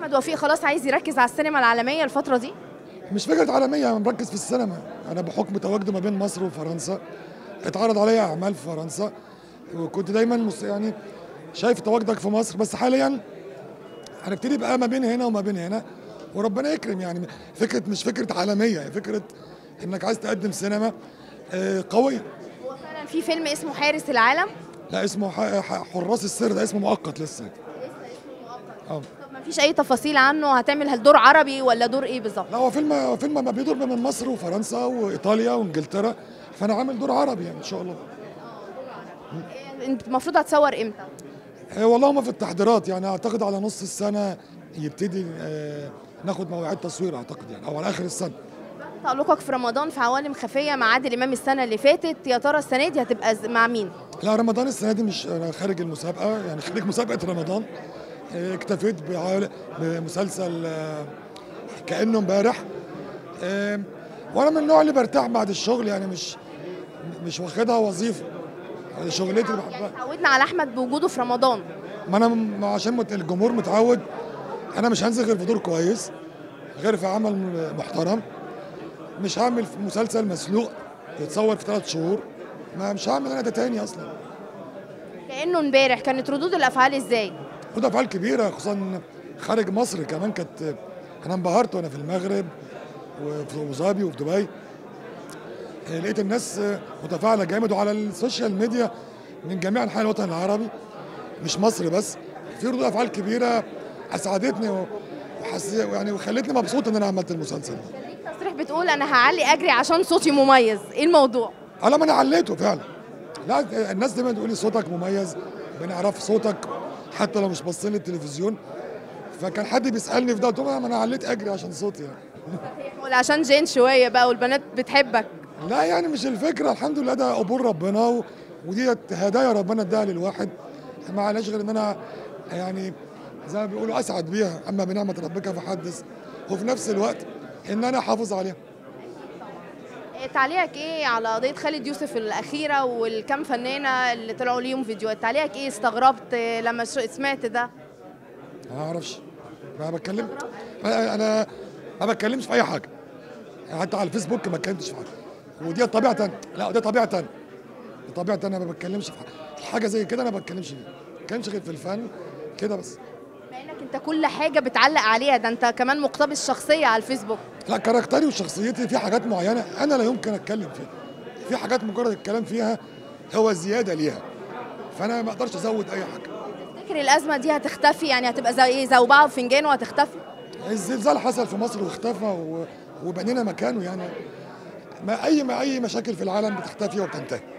احمد وفيق خلاص عايز يركز على السينما العالميه الفتره دي مش فكره عالميه انا مركز في السينما انا بحكم تواجدي ما بين مصر وفرنسا اتعرض عليا اعمال في فرنسا وكنت دايما مس- يعني شايف تواجدك في مصر بس حاليا هنبتدي بقى ما بين هنا وما بين هنا وربنا يكرم يعني فكره مش فكره عالميه هي فكره انك عايز تقدم سينما آه، قويه هو فعلا في فيلم اسمه حارس العالم لا اسمه ح- ح- حراس السر ده اسمه مؤقت لسه اه طب ما فيش اي تفاصيل عنه هتعمل هل دور عربي ولا دور ايه بالظبط لا هو فيلم هو فيلم ما بيدور من مصر وفرنسا وايطاليا وانجلترا فانا عامل دور عربي يعني ان شاء الله إيه، انت المفروض هتصور امتى آه، والله هم في التحضيرات يعني اعتقد على نص السنه يبتدي آه، ناخد مواعيد تصوير اعتقد يعني او على اخر السنه تألقك في رمضان في عوالم خفيه مع عادل امام السنه اللي فاتت يا ترى السنه دي هتبقى ز- مع مين لا رمضان السنه دي مش انا خارج المسابقه يعني خارج مسابقه رمضان آه، اكتفيت بعال- بمسلسل آه، كانه امبارح آه، وانا من النوع اللي برتاح بعد الشغل يعني مش مش واخدها وظيفه آه، شغلتي اللي يعني بحبها اتعودنا على احمد بوجوده في رمضان ما انا م- عشان مت- الجمهور متعود انا مش هنزل غير في دور كويس غير في عمل م- محترم مش هعمل في مسلسل مسلوق يتصور في ثلاث شهور ما مش هعمل انا ده تاني اصلا كانه امبارح كانت ردود الافعال ازاي خد افعال كبيره خصوصا خارج مصر كمان كانت انا انبهرت وانا في المغرب وفي ابو ظبي وفي دبي آه، لقيت الناس آه، متفاعله جامد وعلى السوشيال ميديا من جميع انحاء الوطن العربي مش مصر بس في ردود افعال كبيره اسعدتني و- وحس يعني وخلتني مبسوط ان انا عملت المسلسل ده ليك تصريح بتقول انا هعلي اجري عشان صوتي مميز ايه الموضوع انا ما انا عليته فعلا لا الناس دايما تقول لي صوتك مميز بنعرف صوتك حتى لو مش باصين للتلفزيون فكان حد بيسالني في ده قلت له ما انا عليت اجري عشان صوتي يعني ولا عشان جين شويه بقى والبنات بتحبك لا يعني مش الفكره الحمد لله ده قبول ربنا و... ودي هدايا ربنا اداها للواحد ما عليش غير ان انا يعني زي ما بيقولوا اسعد بيها اما بنعمه ربك فحدث وفي نفس الوقت ان انا احافظ عليها إيه تعليقك ايه على قضيه خالد يوسف الاخيره والكام فنانه اللي طلعوا ليهم فيديوهات تعليقك ايه استغربت إيه لما ش- سمعت ده ما اعرفش ما بتكلم انا أنا ما بتكلمش في اي حاجه يعني حتى على الفيسبوك ما اتكلمتش في حاجه ودي طبيعه تانية لا دي طبيعه تانية دي طبيعه تانية انا ما بتكلمش في حاجه حاجه زي كده انا ما بتكلمش فيها ما بتكلمش غير في الفن كده بس مع انك انت كل حاجه بتعلق عليها ده انت كمان مقتبس شخصيه على الفيسبوك لا كاركتري وشخصيتي في حاجات معينه انا لا يمكن اتكلم فيها في حاجات مجرد الكلام فيها هو زياده ليها فانا ما اقدرش ازود اي حاجه تفتكر الازمه دي هتختفي يعني هتبقى زي ايه زوبعه وفنجان وهتختفي الزلزال حصل في مصر واختفى و- وبنينا مكانه يعني ما اي ما اي مشاكل في العالم بتختفي وبتنتهي